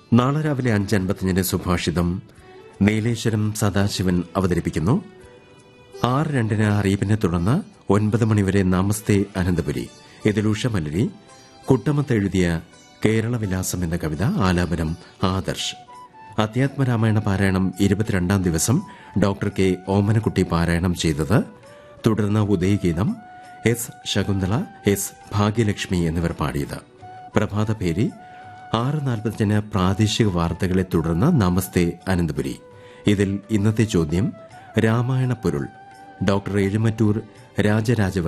നാളെ രാവിലെ അഞ്ച് അൻപത്തിയഞ്ചിന് സുഭാഷിതം നീലേശ്വരം സദാശിവൻ അവതരിപ്പിക്കുന്നു ആറ് രണ്ടിന് അറിയിപ്പിനെ തുടർന്ന് ഒൻപത് മണിവരെ നമസ്തേ അനന്തപുരി ഇതിൽ ഉഷമലരി കുട്ടമത്ത് എഴുതിയ കേരളവിലാസം എന്ന കവിത ആലാപനം ആദർശ് അധ്യാത്മരാമായണ പാരായണം ഇരുപത്തിരണ്ടാം ദിവസം ഡോക്ടർ കെ ഓമനക്കുട്ടി പാരായണം ചെയ്തത് തുടർന്ന് ഉദയഗീതം എസ് ശകുന്തള എസ് ഭാഗ്യലക്ഷ്മി എന്നിവർ പാടിയത് പ്രഭാതപേരി ആറ് നാൽപ്പത്തിന് പ്രാദേശിക വാർത്തകളെ തുടർന്ന് നമസ്തേ അനന്തപുരി ഇതിൽ ഇന്നത്തെ ചോദ്യം രാമായണ പൊരുൾ ഡോക്ടർ എഴുമറ്റൂർ രാജരാജവർമ്മ